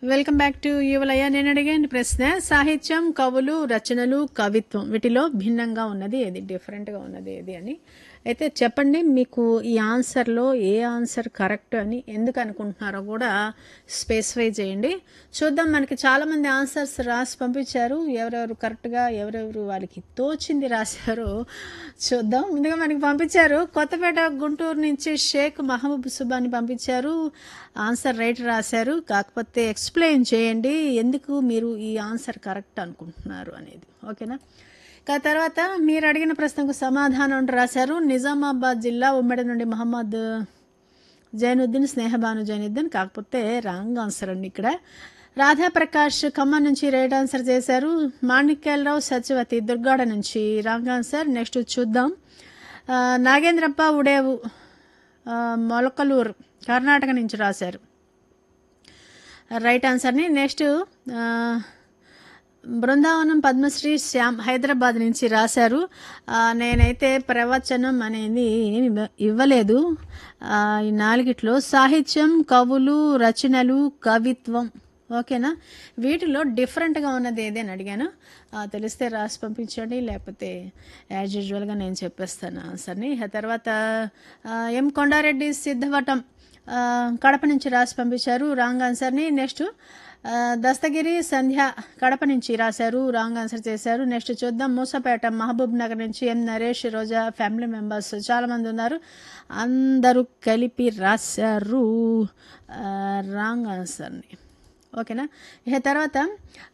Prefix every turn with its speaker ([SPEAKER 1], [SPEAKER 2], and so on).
[SPEAKER 1] welcome back to యువలయ్య నేను అడిగిన ప్రశ్న సాహిత్యం కవులు రచనలు కవిత్వం వీటిలో భిన్నంగా ఉన్నది ఏది డిఫరెంట్గా ఉన్నది ఏది అని అయితే చెప్పండి మీకు ఈ ఆన్సర్లో ఏ ఆన్సర్ కరెక్ట్ అని ఎందుకు అనుకుంటున్నారో కూడా స్పెసిఫై చేయండి చూద్దాం మనకి చాలామంది ఆన్సర్స్ రాసి పంపించారు ఎవరెవరు కరెక్ట్గా ఎవరెవరు వాళ్ళకి తోచింది రాశారో చూద్దాం ముందుగా మనకి పంపించారు కొత్తపేట గుంటూరు నుంచి షేక్ మహబూబ్ సుబాని పంపించారు ఆన్సర్ రైట్ రాశారు కాకపోతే ఎక్స్ప్లెయిన్ చేయండి ఎందుకు మీరు ఈ ఆన్సర్ కరెక్ట్ అనుకుంటున్నారు అనేది ఓకేనా కా తర్వాత మీరు అడిగిన ప్రశ్నకు సమాధానం రాశారు నిజామాబాద్ జిల్లా ఉమ్మడి నుండి మహమ్మద్ జైనుద్దీన్ స్నేహబాను జైనుద్దీన్ కాకపోతే రాంగ్ ఆన్సర్ అండి ఇక్కడ రాధాప్రకాష్ ఖమ్మం నుంచి రైట్ ఆన్సర్ చేశారు మాణిక్యాలరావు సత్యవతి దుర్గాడ నుంచి రాంగ్ ఆన్సర్ నెక్స్ట్ చూద్దాం ఆ, నాగేంద్రప్ప ఉడేవు ఆ, మొలకలూరు కర్ణాటక నుంచి రాశారు రైట్ ఆన్సర్ని నెక్స్ట్ ఆ, బృందావనం పద్మశ్రీ శ్యామ్ హైదరాబాద్ నుంచి రాశారు ఆ, నేనైతే ప్రవచనం అనేది ఏమి ఇవ్వ- ఇవ్వలేదు ఆ, ఈ నాలుగిట్లో సాహిత్యం కవులు రచనలు కవిత్వం ఓకేనా వీటిలో డిఫరెంట్గా ఉన్నది ఏది అని అడిగాను ఆ, తెలిస్తే రాసి పంపించండి లేకపోతే యాజ్ యూజువల్గా నేను చెప్పేస్తాను ఆన్సర్ని ఆ తర్వాత ఆ, ఎం కొండారెడ్డి సిద్ధవటం ఆ, కడప నుంచి రాసి పంపించారు రాంగ్ ఆన్సర్ని నెక్స్ట్ ఆ, దస్తగిరి సంధ్య కడప నుంచి రాశారు రాంగ్ ఆన్సర్ చేశారు నెక్స్ట్ చూద్దాం మూసపేట మహబూబ్ నగర్ నుంచి M Naresh Roja family members చాలామంది ఉన్నారు అందరూ కలిపి రాశారు ఆ, రాంగ్ ఆన్సర్ని ఓకేనా ఇక తర్వాత